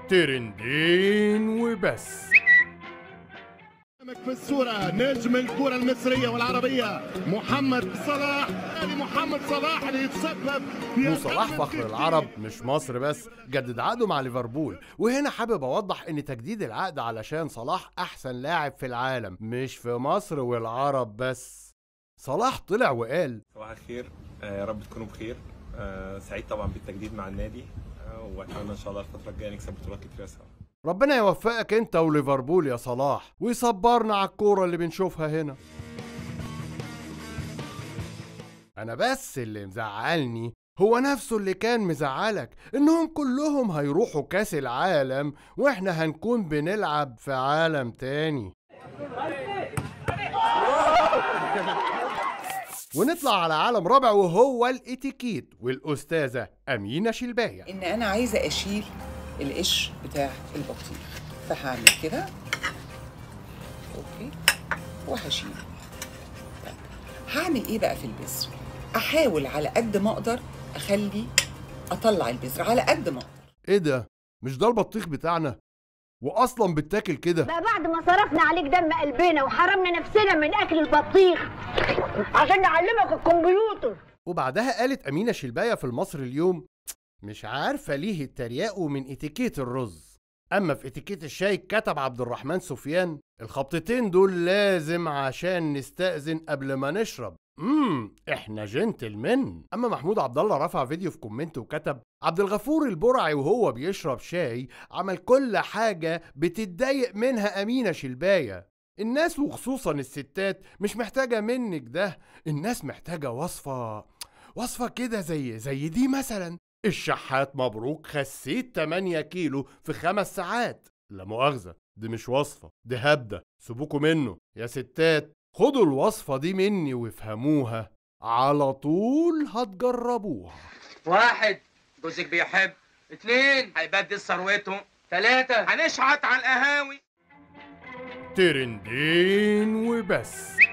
ترندين وبس في الصورة نجم الكرة المصرية والعربية محمد صلاح يعني محمد صلاح اللي يتسبب في مو صلاح أجمل فخر تسديد. العرب مش مصر بس جدد عقده مع ليفربول وهنا حابب اوضح ان تجديد العقد علشان صلاح احسن لاعب في العالم مش في مصر والعرب بس صلاح طلع وقال صباح الخير آه، يا رب تكونوا بخير آه، سعيد طبعا بالتجديد مع النادي آه، واتمنى ان شاء الله الفتره الجايه نكسب بطولات كتير سوا ربنا يوفقك انت وليفربول يا صلاح ويصبرنا على الكورة اللي بنشوفها هنا انا بس اللي مزعلني هو نفسه اللي كان مزعلك انهم كلهم هيروحوا كاس العالم واحنا هنكون بنلعب في عالم تاني ونطلع على عالم رابع وهو الاتيكيت والاستاذه امينه شلبايه ان انا عايزه اشيل القش بتاع البطيخ فهعمل كده اوكي وهشيل طيب. هعمل ايه بقى في البذر احاول على قد ما اقدر اخلي اطلع البذر على قد ما اقدر ايه ده مش ده البطيخ بتاعنا واصلا بتاكل كده بقى بعد ما صرفنا عليك دم قلبنا وحرمنا نفسنا من اكل البطيخ عشان نعلمك الكمبيوتر وبعدها قالت أمينة شلباية في المصري اليوم مش عارفة ليه اتريقوا من اتيكيت الرز أما في اتيكيت الشاي كتب عبد الرحمن سفيان الخبطتين دول لازم عشان نستأذن قبل ما نشرب امم احنا جنتلمن اما محمود عبد الله رفع فيديو في كومنت وكتب عبد الغفور البرعي وهو بيشرب شاي عمل كل حاجة بتتضايق منها أمينة شلباية الناس وخصوصا الستات مش محتاجة منك ده الناس محتاجة وصفة وصفة كده زي زي دي مثلا الشحات مبروك خسيت 8 كيلو في خمس ساعات لا مؤاخذة دي مش وصفة دي هبدة سيبوكوا منه يا ستات خدوا الوصفة دي مني وافهموها على طول هتجربوها واحد جوزك بيحب اتنين هيبدل ثروته تلاتة هنشعط على القهاوي ترندين وبس